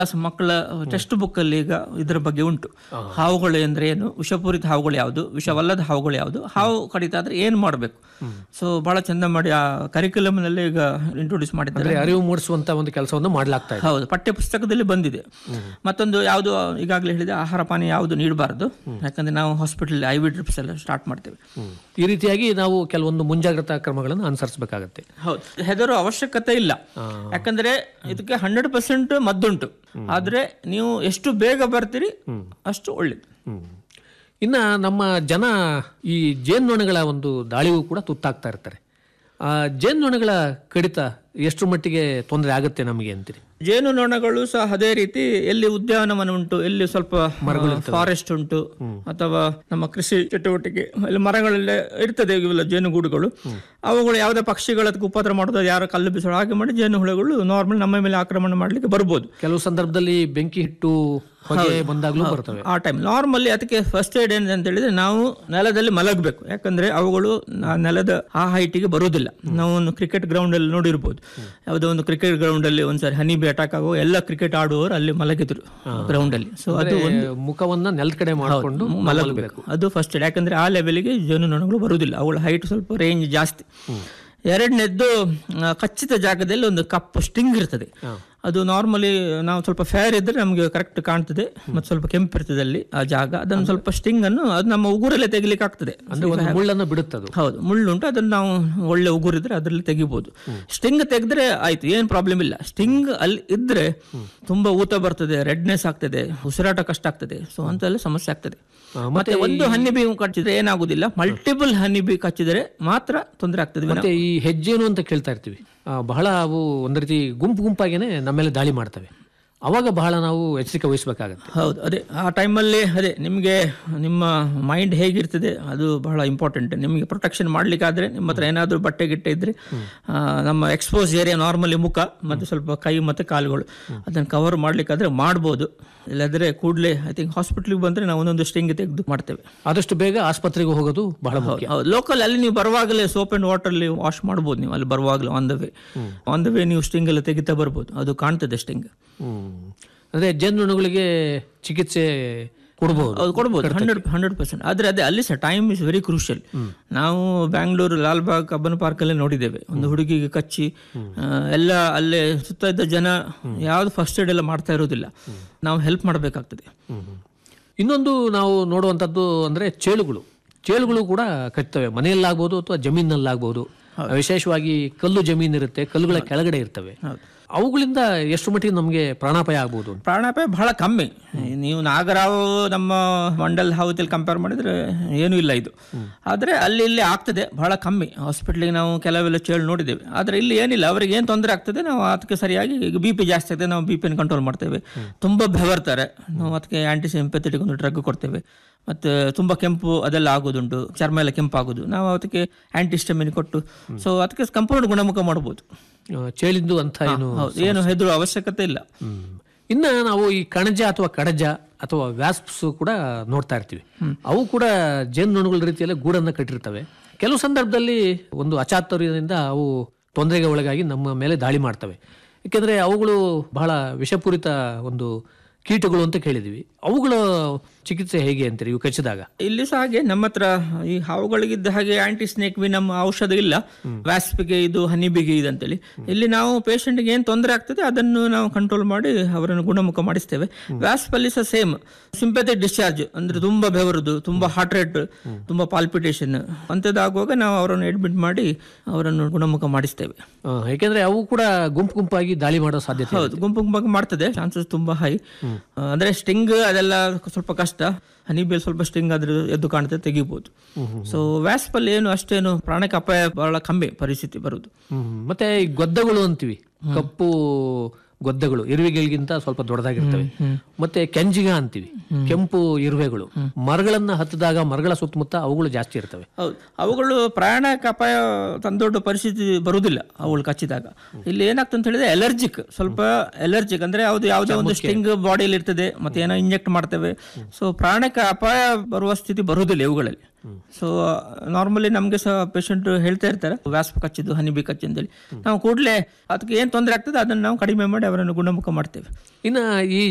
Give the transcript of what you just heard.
ಸ- ಮಕ್ಕಳ text book ಅಲ್ಲಿ ಈಗ ಇದರ ಬಗ್ಗೆ ಉಂಟು ಹಾವುಗಳು ಅಂದ್ರೆ ಏನು ವಿಷಪೂರಿತ ಹಾವುಗಳು ಯಾವುದು ವಿಷವಲ್ಲದ ಹಾವುಗಳು ಯಾವುದು ಹಾವು ಕಡಿತ ಆದ್ರೆ ಏನ್ ಮಾಡಬೇಕು ಸೊ ಬಹಳ ಚಂದ ಮಾಡಿ ಆ ಕರಿಕ್ಯುಲಮ್ ನಲ್ಲಿ ಈಗ ಇಂಟ್ರೊಡ್ಯೂಸ್ ಮಾಡಿದ್ದಾರೆ ಅಂದ್ರೆ ಅರಿವು ಮೂಡಿಸುವಂತ ಒಂದು ಕೆಲಸವನ್ನು ಮಾಡ್ಲಾಗ್ತಾ ಇದೆ ಹೌದು ಪಠ್ಯ ಪುಸ್ತಕದಲ್ಲಿ ಬಂದಿದೆ ಮತ್ತೊಂದು ಯಾವುದು ಈಗಾಗಲೇ ಹೇಳಿದೆ ಆಹಾರ ಪಾನೀಯ ಯಾವುದು ನೀಡಬಾರದು ಯಾಕಂದ್ರೆ ನಾವು ಹಾಸ್ಪಿಟಲ್ ಐ ವಿ ಡ್ರಿಪ್ಸ್ ಎಲ್ಲ ಸ್ಟಾರ್ಟ್ ಮಾಡ್ತೇವೆ ಹ್ಮ್. ಈ ರೀತಿಯಾಗಿ ನಾವು ಕೆಲವೊಂದು ಮುಂಜಾಗ್ರತಾ ಕ್ರಮಗಳನ್ನು ಅನುಸರಿಸಬೇಕಾಗತ್ತೆ ಹೌದು ಹೆದರೋ ಅವಶ್ಯಕತೆ ಇಲ್ಲ ಯಾಕಂದ್ರೆ ಇದಕ್ಕೆ ಹಂಡ್ರೆಡ್ ಪರ್ಸೆಂಟ್ ಮದ್ದುಂಟು ಆದ್ರೆ ನೀವು ಎಷ್ಟು ಬೇಗ ಬರ್ತೀರಿ ಅಷ್ಟು ಒಳ್ಳೇದು ಹ್ಮ್. ಇನ್ನ ನಮ್ಮ ಜನ ಈ ಜೇನ್ನೊಣಗಳ ಒಂದು ದಾಳಿಗೂ ಕೂಡ ತುತ್ತಾಗ್ತಾ ಇರ್ತಾರೆ ಆ ಜೇನ್ನೊಣಗಳ ಕಡಿತ ಎಷ್ಟು ಮಟ್ಟಿಗೆ ತೊಂದರೆ ಆಗುತ್ತೆ ನಮಗೆ ಅಂತೀರಿ ಜೇನು ನೊಣಗಳು ಸಹ ಅದೇ ರೀತಿ ಎಲ್ಲಿ ಉದ್ಯಾನವನ ಉಂಟು ಎಲ್ಲಿ ಸ್ವಲ್ಪ ಫಾರೆಸ್ಟ್ ಉಂಟು ಅಥವಾ ನಮ್ಮ ಕೃಷಿ ಚಟುವಟಿಕೆ ಅಲ್ಲಿ ಮರಗಳೆಲ್ಲ ಇರ್ತದೆ ಇವೆಲ್ಲ ಜೇನುಗೂಡುಗಳು ಅವುಗಳು ಯಾವುದೇ ಪಕ್ಷಿಗಳ ಉಪದ್ರ ಮಾಡೋದು ಯಾರು ಕಲ್ಲು ಬಿಸೋಳು ಹಾಗೆ ಮಾಡಿ ಜೇನು ಹುಳುಗಳು ನಾರ್ಮಲ್ ನಮ್ಮ ಮೇಲೆ ಆಕ್ರಮಣ ಮಾಡ್ಲಿಕ್ಕೆ ಬರ್ಬೋದು ಕೆಲವು ಸಂದರ್ಭದಲ್ಲಿ ಬೆಂಕಿ ಹಿಟ್ಟು ಹೊಗೆ ಬಂದಾಗ್ಲೂ ಬರ್ತವೆ ಆ ಟೈಮ್ ನಾರ್ಮಲಿ ಅದಕ್ಕೆ ಫಸ್ಟ್ ಏಡ್ ಏನು ಅಂತ ಹೇಳಿದ್ರೆ ನಾವು ನೆಲದಲ್ಲಿ ಮಲಗಬೇಕು ಯಾಕಂದ್ರೆ ಅವುಗಳು ಆ ನೆಲದ ಆ ಹೈಟಿಗೆ ಬರುವುದಿಲ್ಲ ನಾವು ಒಂದು ಕ್ರಿಕೆಟ್ ಗ್ರೌಂಡ್ ಅಲ್ಲಿ ನೋಡಿರ್ಬೋದು ಯಾವುದೋ ಒಂದು ಕ್ರಿಕೆಟ್ ಗ್ರೌಂಡ್ ಅಲ್ಲಿ ಒಂದ್ಸರಿ ಹನಿ ಬಿ ಅಟ್ಯಾಕ್ ಆಗೋ ಎಲ್ಲ ಕ್ರಿಕೆಟ್ ಆಡುವವರು ಅಲ್ಲಿ ಮಲಗಿದ್ರು ಗ್ರೌಂಡ್ ಅಲ್ಲಿ ಸೊ ಅದು ಅಂದ್ರೆ ಮುಖವನ್ನ ನೆಲದ ಕಡೆ ಮಾಡಿಕೊಂಡು ಮಲಗಬೇಕು ಅದು ಫಸ್ಟ್ ಏಡ್ ಯಾಕಂದ್ರೆ ಆ ಲೆವೆಲ್ಗೆ ಜೇನುನೊಣಗಳು ಬರುವುದಿಲ್ಲ ಅವಳ ಹೈಟ್ ಸ್ವಲ್ಪ ರೇಂಜ್ ಜಾಸ್ತಿ ಎರಡನೇದ್ದು ಆ, ಖಚಿತ ಜಾಗದಲ್ಲಿ ಒಂದು ಕಪ್ಪು ಸ್ಟಿಂಗ್ ಇರ್ತದೆ ಅದು ನಾರ್ಮಲಿ ನಾವು ಸ್ವಲ್ಪ ಫೇರ್ ಇದ್ರೆ ನಮಗೆ ಕರೆಕ್ಟ್ ಕಾಣ್ತದೆ ಮತ್ತೆ ಸ್ವಲ್ಪ ಕೆಂಪು ಇರ್ತದೆ ಅಲ್ಲಿ ಆ ಜಾಗ ಅದನ್ನು ಸ್ವಲ್ಪ ಸ್ಟಿಂಗ್ ಅನ್ನು ಅದು ನಮ್ಮ ಉಗುರಲ್ಲೇ ತೆಗಿಲಿಕ್ಕೆ ಆಗ್ತದೆ ಅಂದ್ರೆ ಒಂದು ಮುಳ್ಳನ್ನು ಬಿಡುತ್ತದು ಹೌದು ಮುಳ್ಳುಂಟು ಅದನ್ನು ನಾವು ಒಳ್ಳೆ ಉಗುರಿದ್ರೆ ಅದರಲ್ಲಿ ತೆಗಿಬಹುದು ಸ್ಟಿಂಗ್ ತೆಗೆದ್ರೆ ಆಯ್ತು ಏನು ಪ್ರಾಬ್ಲಮ್ ಇಲ್ಲ ಸ್ಟಿಂಗ್ ಅಲ್ಲಿ ಇದ್ರೆ ತುಂಬಾ ಊತ ಬರ್ತದೆ ರೆಡ್ನೆಸ್ ಆಗ್ತದೆ ಉಸಿರಾಟ ಕಷ್ಟ ಆಗ್ತದೆ ಸೊ ಅಂತೆಲ್ಲ ಸಮಸ್ಯೆ ಆಗ್ತದೆ ಆ, ಮತ್ತೆ ಒಂದು ಹನಿ ಬಿ ಕಚ್ಚಿದ್ರೆ ಏನಾಗುದಿಲ್ಲ ಮಲ್ಟಿಪಲ್ ಹನಿ ಬಿ ಕಚ್ಚಿದ್ರೆ ಮಾತ್ರ ತೊಂದರೆ ಆಗ್ತದೆ ವಿನಃ- ಮತ್ತೆ ಈ ಹೆಜ್ಜೇನು ಅಂತ ಕೇಳ್ತಾ ಇರ್ತೀವಿ ಆ, ಬಹಳ ಅವು ಒಂದ್ ರೀತಿ ಗುಂಪು ಗುಂಪಾಗೇನೆ ನಮ್ಮ ಮೇಲೆ ದಾಳಿ ಮಾಡ್ತವೆ ಅವಾಗ ಬಹಳ ನಾವು ಎಚ್ಚರಿಕೆ ವಹಿಸಬೇಕಾಗತ್ತೆ ಹೌದು ಅದೇ ಆ ಟೈಮಲ್ಲಿ ಅದೇ ನಿಮಗೆ ನಿಮ್ಮ ಮೈಂಡ್ ಹೇಗಿರ್ತದೆ ಅದು ಬಹಳ ಇಂಪಾರ್ಟೆಂಟ್ ನಿಮಗೆ ಪ್ರೊಟೆಕ್ಷನ್ ಮಾಡ್ಲಿಕ್ಕಾದ್ರೆ ನಿಮ್ಮ ಹತ್ರ ಏನಾದರೂ ಬಟ್ಟೆ ಗಿಟ್ಟೆ ಇದ್ರೆ ಆ, ನಮ್ಮ ಎಕ್ಸ್ಪೋಸ್ ಏರಿಯಾ ನಾರ್ಮಲಿ ಮುಖ ಮತ್ತು ಸ್ವಲ್ಪ ಕೈ ಮತ್ತು ಕಾಲುಗಳು ಅದನ್ನು ಕವರ್ ಮಾಡ್ಲಿಕ್ಕಾದ್ರೆ ಮಾಡ್ಬೋದು ಇಲ್ಲದ್ರೆ ಕೂಡಲೇ ಐ ಥಿಂಕ್ ಹಾಸ್ಪಿಟ್ಲಿಗೆ ಬಂದರೆ ನಾವು ಒಂದೊಂದು ಸ್ಟಿಂಗ್ ತೆಗೆದು ಮಾಡ್ತೇವೆ ಆದಷ್ಟು ಬೇಗ ಆಸ್ಪತ್ರೆಗೆ ಹೋಗೋದು ಬಹಳ ಮುಖ್ಯ ಹೌದು ಲೋಕಲ್ ಅಲ್ಲಿ ನೀವು ಬರುವಾಗಲೇ ಸೋಪ್ ಅಂಡ್ ವಾಟರ್ಲಿ ವಾಶ್ ಮಾಡ್ಬೋದು ನೀವು ಅಲ್ಲಿ ಬರುವಾಗಲೇ on the way on the way ನೀವು ಸ್ಟಿಂಗ್ ಎಲ್ಲ ತೆಗಿತಾ ಬರ್ಬೋದು ಅದು ಕಾಣ್ತದೆ ಸ್ಟಿಂಗ್ ಹ್ಮ್. ಅಂದ್ರೆ ಜೇನುನೊಣಗಳಿಗೆ ಚಿಕಿತ್ಸೆ ಕೊಡಬಹುದು ಹೌದು ಕೊಡ್ಬೋದು ಹಂಡ್ರೆಡ್ ಹಂಡ್ರೆಡ್ ಪರ್ಸೆಂಟ್ ಆದರೆ ಅದೇ ಅಲ್ಲಿ ಸಹ ಟೈಮ್ ಇಸ್ ವೆರಿ ಕ್ರೂಷಿಯಲ್ ನಾವು ಬ್ಯಾಂಗ್ಳೂರು ಲಾಲ್ಬಾಗ್ ಕಬ್ಬನ್ ಪಾರ್ಕಲ್ಲೇ ನೋಡಿದ್ದೇವೆ ಒಂದು ಹುಡುಗಿಗೆ ಕಚ್ಚಿ ಆ, ಎಲ್ಲ ಅಲ್ಲೇ ಸುತ್ತ ಇದ್ದ ಜನ ಯಾವ್ದು ಫಸ್ಟ್ ಏಡ್ ಎಲ್ಲ ಮಾಡ್ತಾ ಇರೋದಿಲ್ಲ ನಾವು ಹೆಲ್ಪ್ ಮಾಡಬೇಕಾಗ್ತದೆ ಇನ್ನೊಂದು ನಾವು ನೋಡುವಂತದ್ದು ಅಂದ್ರೆ ಚೇಳುಗಳು ಚೇಳುಗಳು ಕೂಡ ಕಚ್ತವೆ ಮನೆಯಲ್ಲಾಗ್ಬೋದು ಅಥವಾ ಜಮೀನಲ್ಲಾಗ್ಬೋದು ವಿಶೇಷವಾಗಿ ಕಲ್ಲು ಜಮೀನು ಇರುತ್ತೆ ಕಲ್ಲುಗಳ ಕೆಳಗಡೆ ಇರ್ತವೆ ಅವುಗಳಿಂದ ಎಷ್ಟು ಮಟ್ಟಿಗೆ ನಮಗೆ ಪ್ರಾಣಾಪಾಯ ಆಗ್ಬೋದು ಅಂತ ಪ್ರಾಣಾಪಾಯ ಬಹಳ ಕಮ್ಮಿ ನೀವು ನಾಗರಾವ್ ನಮ್ಮ ಮಂಡಲ್ ಹಾವತಿಯಲ್ಲಿ ಕಂಪೇರ್ ಮಾಡಿದ್ರೆ ಏನೂ ಇಲ್ಲ ಇದು ಆದರೆ ಅಲ್ಲಿ ಇಲ್ಲಿ ಆಗ್ತದೆ ಬಹಳ ಕಮ್ಮಿ ಹಾಸ್ಪಿಟ್ಲಿಗೆ ನಾವು ಕೆಲವೆಲ್ಲ ಚೇಳು ನೋಡಿದ್ದೇವೆ ಆದರೆ ಇಲ್ಲಿ ಏನಿಲ್ಲ ಅವರಿಗೆ ಏನು ತೊಂದರೆ ಆಗ್ತದೆ ನಾವು ಅದಕ್ಕೆ ಸರಿಯಾಗಿ ಈಗ ಬಿ ಪಿ ಜಾಸ್ತಿ ಆಗ್ತದೆ ನಾವು ಬಿ ಪಿನ ಕಂಟ್ರೋಲ್ ಮಾಡ್ತೇವೆ ತುಂಬ ಬೆವರ್ತಾರೆ ನಾವು ಅದಕ್ಕೆ ಆ್ಯಂಟಿ ಸಿಂಪೆಥೆಟಿಕ್ ಒಂದು ಡ್ರಗ್ ಕೊಡ್ತೇವೆ ಮತ್ತು ತುಂಬ ಕೆಂಪು ಅದೆಲ್ಲ ಆಗೋದುಂಟು ಚರ್ಮ ಎಲ್ಲ ಕೆಂಪಾಗೋದು ನಾವು ಅದಕ್ಕೆ ಆ್ಯಂಟಿಸ್ಟಮಿನ್ ಕೊಟ್ಟು ಸೊ ಅದಕ್ಕೆ ಸಂಪೂರ್ಣ ಗುಣಮುಖ ಮಾಡ್ಬೋದು ಆ, ಚೇಳಿಂದು ಅಂತ ಏನು ಹೌದು ಏನು ಹೆದರು ಅವಶ್ಯಕತೆ ಇಲ್ಲ ಹ್ಮ್. ಇನ್ನ ನಾವು ಈ ಕಣಜ ಅಥವಾ ಕಡಜ ಅಥವಾ ವ್ಯಾಸ್ಪ್ಸ್ ಕೂಡ ನೋಡ್ತಾ ಇರ್ತೀವಿ ಅವು ಕೂಡ ಜೇನುನೊಣಗಳ ರೀತಿಯಲ್ಲೇ ಗೂಡನ್ನ ಕಟ್ಟಿರ್ತವೆ ಕೆಲವು ಸಂದರ್ಭದಲ್ಲಿ ಒಂದು ಅಚಾತುರ್ಯದಿಂದ ಅವು ತೊಂದರೆಗೆ ಒಳಗಾಗಿ ನಮ್ಮ ಮೇಲೆ ದಾಳಿ ಮಾಡ್ತವೆ ಏಕೆಂದ್ರೆ ಅವುಗಳು ಬಹಳ ವಿಷಪೂರಿತ ಒಂದು ಕೀಟಗಳು ಅಂತ ಕೇಳಿದೀವಿ ಅವುಗಳ ಚಿಕಿತ್ಸೆ ಹೇಗೆ ಅಂತೀರಿ ಇವು ಕಚ್ಚಿದಾಗ ಇಲ್ಲಿ ಸಹ ಹಾಗೆ ನಮ್ಮ ಹತ್ರ ಈ ಹಾವುಗಳಿಗಿದ್ದ ಹಾಗೆ ಆಂಟಿ ಸ್ನೇಕ್ ವಿ ನಮ್ಮ ಔಷಧ ಇಲ್ಲ ವ್ಯಾಸ್ಪಿಗೆ ಇದು ಹನಿಬಿಗೆ ಇದು ಅಂತೇಳಿ ಇಲ್ಲಿ ನಾವು ಪೇಷಂಟ್ಗೆ ಏನು ತೊಂದರೆ ಆಗ್ತದೆ ಅದನ್ನು ನಾವು ಕಂಟ್ರೋಲ್ ಮಾಡಿ ಅವರನ್ನು ಗುಣಮುಖ ಮಾಡಿಸ್ತೇವೆ ವ್ಯಾಸ್ಪ್ ಅಲ್ಲಿ ಸಹ ಸೇಮ್ ಸಿಂಪೆಥಿಕ್ ಡಿಸ್ಚಾರ್ಜ್ ಅಂದ್ರೆ ತುಂಬಾ ಬೆವರುದು ತುಂಬಾ ಹಾರ್ಟ್ ರೇಟ್ ತುಂಬಾ ಪಾಲ್ಪಿಟೇಷನ್ ಅಂಥದ್ದಾಗುವಾಗ ನಾವು ಅವರನ್ನು ಅಡ್ಮಿಟ್ ಮಾಡಿ ಅವರನ್ನು ಗುಣಮುಖ ಮಾಡಿಸ್ತೇವೆ ಆ, ಏಕೆಂದ್ರೆ ಅವು ಕೂಡ ಗುಂಪು ಗುಂಪಾಗಿ ದಾಳಿ ಮಾಡೋ ಸಾಧ್ಯತೆ ಹೌದು ಗುಂಪು ಗುಂಪಾಗಿ ಮಾಡ್ತದೆ ಚಾನ್ಸಸ್ ತುಂಬಾ ಹೈ ಅಂದ್ರೆ ಸ್ಟಿಂಗ್ ಅದೆಲ್ಲ ಸ್ವಲ್ಪ ಕಷ್ಟ ಹನಿಬೇಲ್ ಸ್ವಲ್ಪ ಸ್ಟಿಂಗ್ ಆದ್ರೆ ಎದ್ದು ಕಾಣುತ್ತೆ ತೆಗಿಬಹುದು ಸೊ ವ್ಯಾಸ್ಪಲ್ಲಿ ಏನು ಅಷ್ಟೇನು ಪ್ರಾಣಕ್ಕೆ ಅಪಾಯ ಬಹಳ ಕಮ್ಮಿ ಪರಿಸ್ಥಿತಿ ಬರುದು ಹ್ಮ್. ಮತ್ತೆ ಈ ಗೊದ್ದಗಳು ಅಂತೀವಿ ಕಪ್ಪು ಗೊದ್ದಗಳು ಇರುವೆಗಳಿಗಿಂತ ಸ್ವಲ್ಪ ದೊಡ್ಡದಾಗಿರ್ತವೆ ಮತ್ತೆ ಕೆಂಜಿಗ ಅಂತೀವಿ ಕೆಂಪು ಇರುವೆಗಳು ಮರಗಳನ್ನ ಹತ್ತಿದಾಗ ಮರಗಳ ಸುತ್ತಮುತ್ತ ಅವುಗಳು ಜಾಸ್ತಿ ಇರ್ತವೆ ಹೌದು ಅವುಗಳು ಪ್ರಾಣಕ್ಕೆ ಅಪಾಯ ತಂದೊಡ್ಡ ಪರಿಸ್ಥಿತಿ ಬರುವುದಿಲ್ಲ ಅವುಗಳು ಕಚ್ಚಿದಾಗ ಇಲ್ಲಿ ಏನಾಗ್ತದೆ ಅಂತ ಹೇಳಿದ್ರೆ ಎಲರ್ಜಿಕ್ ಸ್ವಲ್ಪ ಎಲರ್ಜಿಕ್ ಅಂದ್ರೆ ಯಾವ್ದು ಯಾವುದೇ ಒಂದು ಸ್ಟಿಂಗ್ ಬಾಡಿಯಲ್ಲಿ ಇರ್ತದೆ ಮತ್ತೆ ಏನೋ ಇಂಜೆಕ್ಟ್ ಮಾಡ್ತೇವೆ ಸೊ ಪ್ರಾಣಕ್ಕೆ ಅಪಾಯ ಬರುವ ಸ್ಥಿತಿ ಬರುವುದಿಲ್ಲ ಇವುಗಳಲ್ಲಿ ಸೊ ನಾರ್ಮಲಿ ನಮಗೆ ಸಹ ಪೇಷಂಟ್ ಹೇಳ್ತಾ ಇರ್ತಾರೆ ವ್ಯಾಸ್ಪ ಕಚ್ಚಿದ್ದು ಹನಿಬಿ ಕಚ್ಚಿ ಅಂತೇಳಿ ನಾವು ಕೂಡಲೇ ಅದಕ್ಕೆ ಏನು ತೊಂದರೆ ಆಗ್ತದೆ ಅದನ್ನು ನಾವು ಕಡಿಮೆ ಮಾಡಿ ಅವರನ್ನು ಗುಣಮುಖ ಮಾಡ್ತೇವೆ ಇನ್ನ ಈ